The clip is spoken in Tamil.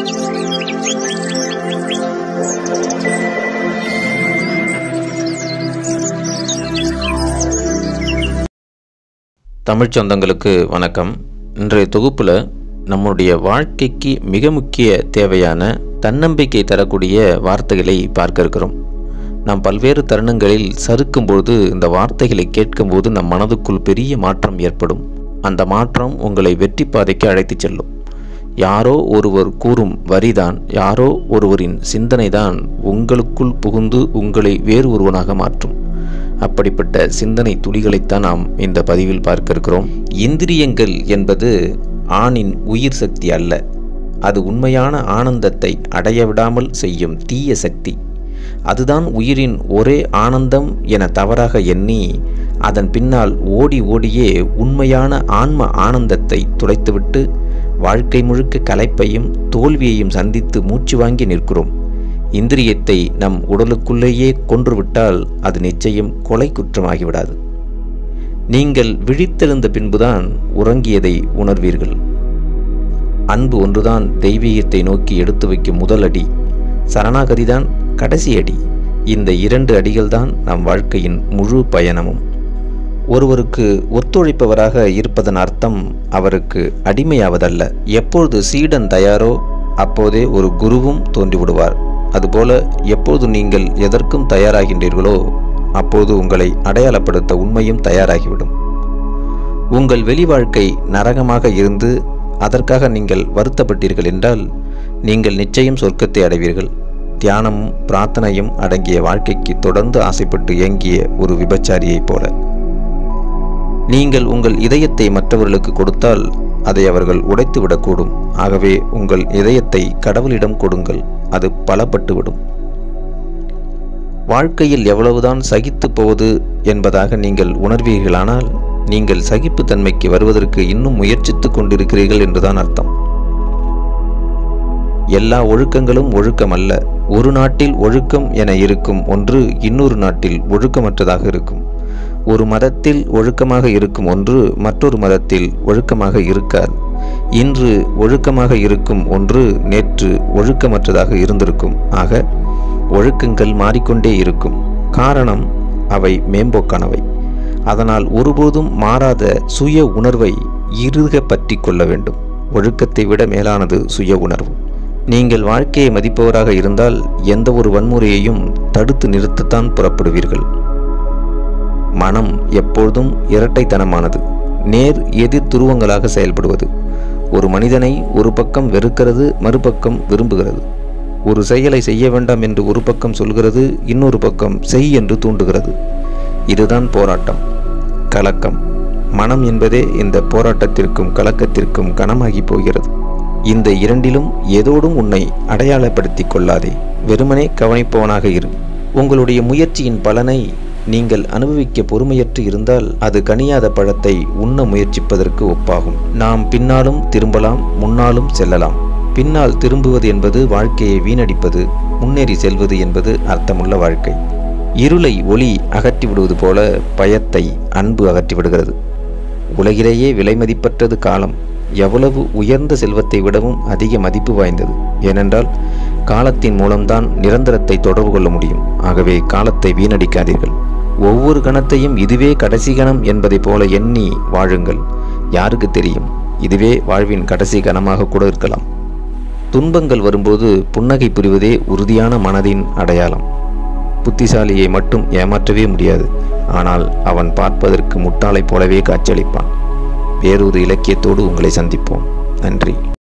தமிழ்ச் சொந்தங்களுக்கு வணக்கம் இன்றைய தொகுப்பில் நம்முடைய வாழ்க்கைக்கு மிக முக்கிய தேவையான தன்னம்பிக்கை தரக்கூடிய வார்த்தைகளை பார்க்க இருக்கிறோம் நாம் பல்வேறு தருணங்களில் சறுக்கும்போது இந்த வார்த்தைகளை கேட்கும்போது நம் மனதுக்குள் பெரிய மாற்றம் ஏற்படும் அந்த மாற்றம் உங்களை வெற்றி பாதைக்கு அழைத்துச் செல்லும் யாரோ ஒருவர் கூறும் வரிதான் யாரோ ஒருவரின் சிந்தனைதான் உங்களுக்குள் புகுந்து உங்களை வேறு ஒருவனாக மாற்றும் அப்படிப்பட்ட சிந்தனை துளிகளைத்தான் நாம் இந்த பதிவில் பார்க்க இருக்கிறோம் இந்திரியங்கள் என்பது ஆணின் உயிர் சக்தி அல்ல அது உண்மையான ஆனந்தத்தை அடைய விடாமல் செய்யும் தீய சக்தி அதுதான் உயிரின் ஒரே ஆனந்தம் என தவறாக எண்ணி அதன் பின்னால் ஓடி ஓடியே உண்மையான ஆன்ம ஆனந்தத்தை துடைத்துவிட்டு வாழ்க்கை முழுக்க களைப்பையும் தோல்வியையும் சந்தித்து மூச்சு வாங்கி நிற்கிறோம் இந்திரியத்தை நம் உடலுக்குள்ளேயே கொன்றுவிட்டால் அது நிச்சயம் கொலை குற்றமாகிவிடாது நீங்கள் விழித்தெழுந்த பின்புதான் உறங்கியதை உணர்வீர்கள் அன்பு ஒன்றுதான் தெய்வீகத்தை நோக்கி எடுத்து வைக்கும் முதல் அடி சரணாகதிதான் கடைசி அடி இந்த இரண்டு அடிகள்தான் நம் வாழ்க்கையின் முழு பயணமும் ஒருவருக்கு ஒத்துழைப்பவராக இருப்பதன் அர்த்தம் அவருக்கு அடிமையாவதல்ல எப்பொழுது சீடன் தயாரோ அப்போதே ஒரு குருவும் தோன்றிவிடுவார் அதுபோல எப்போது நீங்கள் எதற்கும் தயாராகின்றீர்களோ அப்போது உங்களை அடையாளப்படுத்த உண்மையும் தயாராகிவிடும் உங்கள் வெளி வாழ்க்கை நரகமாக இருந்து அதற்காக நீங்கள் வருத்தப்பட்டீர்கள் என்றால் நீங்கள் நிச்சயம் சொர்க்கத்தை அடைவீர்கள் தியானமும் பிரார்த்தனையும் அடங்கிய வாழ்க்கைக்கு தொடர்ந்து ஆசைப்பட்டு இயங்கிய ஒரு விபச்சாரியைப் போல நீங்கள் உங்கள் இதயத்தை மற்றவர்களுக்கு கொடுத்தால் அதை அவர்கள் உடைத்து விடக்கூடும் ஆகவே உங்கள் இதயத்தை கடவுளிடம் கொடுங்கள் அது பலப்பட்டுவிடும் வாழ்க்கையில் எவ்வளவுதான் சகித்து போவது என்பதாக நீங்கள் உணர்வீர்களானால் நீங்கள் சகிப்புத்தன்மைக்கு வருவதற்கு இன்னும் முயற்சித்து கொண்டிருக்கிறீர்கள் என்றுதான் அர்த்தம் எல்லா ஒழுக்கங்களும் ஒழுக்கம் அல்ல ஒரு நாட்டில் ஒழுக்கம் என இருக்கும் ஒன்று இன்னொரு நாட்டில் ஒழுக்கமற்றதாக இருக்கும் ஒரு மதத்தில் ஒழுக்கமாக இருக்கும் ஒன்று மற்றொரு மதத்தில் ஒழுக்கமாக இருக்காது இன்று ஒழுக்கமாக இருக்கும் ஒன்று நேற்று ஒழுக்கமற்றதாக இருந்திருக்கும் ஆக ஒழுக்கங்கள் மாறிக்கொண்டே இருக்கும் காரணம் அவை மேம்போக்கானவை அதனால் ஒருபோதும் மாறாத சுய உணர்வை இறுக பற்றி கொள்ள வேண்டும் ஒழுக்கத்தை விட மேலானது சுய உணர்வு நீங்கள் வாழ்க்கையை மதிப்பவராக இருந்தால் எந்த ஒரு வன்முறையையும் தடுத்து நிறுத்தத்தான் புறப்படுவீர்கள் மனம் எப்பொழுதும் இரட்டைத்தனமானது நேர் எதிர் துருவங்களாக செயல்படுவது ஒரு மனிதனை ஒரு பக்கம் வெறுக்கிறது மறுபக்கம் விரும்புகிறது ஒரு செயலை செய்ய வேண்டாம் என்று ஒரு பக்கம் சொல்கிறது இன்னொரு பக்கம் செய் என்று தூண்டுகிறது இதுதான் போராட்டம் கலக்கம் மனம் என்பதே இந்த போராட்டத்திற்கும் கலக்கத்திற்கும் கனமாகி போகிறது இந்த இரண்டிலும் ஏதோடும் உன்னை அடையாளப்படுத்திக் கொள்ளாதே வெறுமனே கவனிப்பவனாக இரு உங்களுடைய முயற்சியின் பலனை நீங்கள் அனுபவிக்க பொறுமையற்று இருந்தால் அது கனியாத பழத்தை உண்ண முயற்சிப்பதற்கு ஒப்பாகும் நாம் பின்னாலும் திரும்பலாம் முன்னாலும் செல்லலாம் பின்னால் திரும்புவது என்பது வாழ்க்கையை வீணடிப்பது முன்னேறி செல்வது என்பது அர்த்தமுள்ள வாழ்க்கை இருளை ஒளி அகற்றிவிடுவது போல பயத்தை அன்பு அகற்றிவிடுகிறது உலகிலேயே விலை மதிப்பற்றது காலம் எவ்வளவு உயர்ந்த செல்வத்தை விடவும் அதிக மதிப்பு வாய்ந்தது ஏனென்றால் காலத்தின் மூலம்தான் நிரந்தரத்தை தொடர்பு கொள்ள முடியும் ஆகவே காலத்தை வீணடிக்காதீர்கள் ஒவ்வொரு கணத்தையும் இதுவே கடைசி கணம் என்பதைப் போல எண்ணி வாழுங்கள் யாருக்கு தெரியும் இதுவே வாழ்வின் கடைசி கணமாக கூட இருக்கலாம் துன்பங்கள் வரும்போது புன்னகை புரிவதே உறுதியான மனதின் அடையாளம் புத்திசாலியை மட்டும் ஏமாற்றவே முடியாது ஆனால் அவன் பார்ப்பதற்கு முட்டாளைப் போலவே காட்சியளிப்பான் வேறொரு இலக்கியத்தோடு உங்களை சந்திப்போம் நன்றி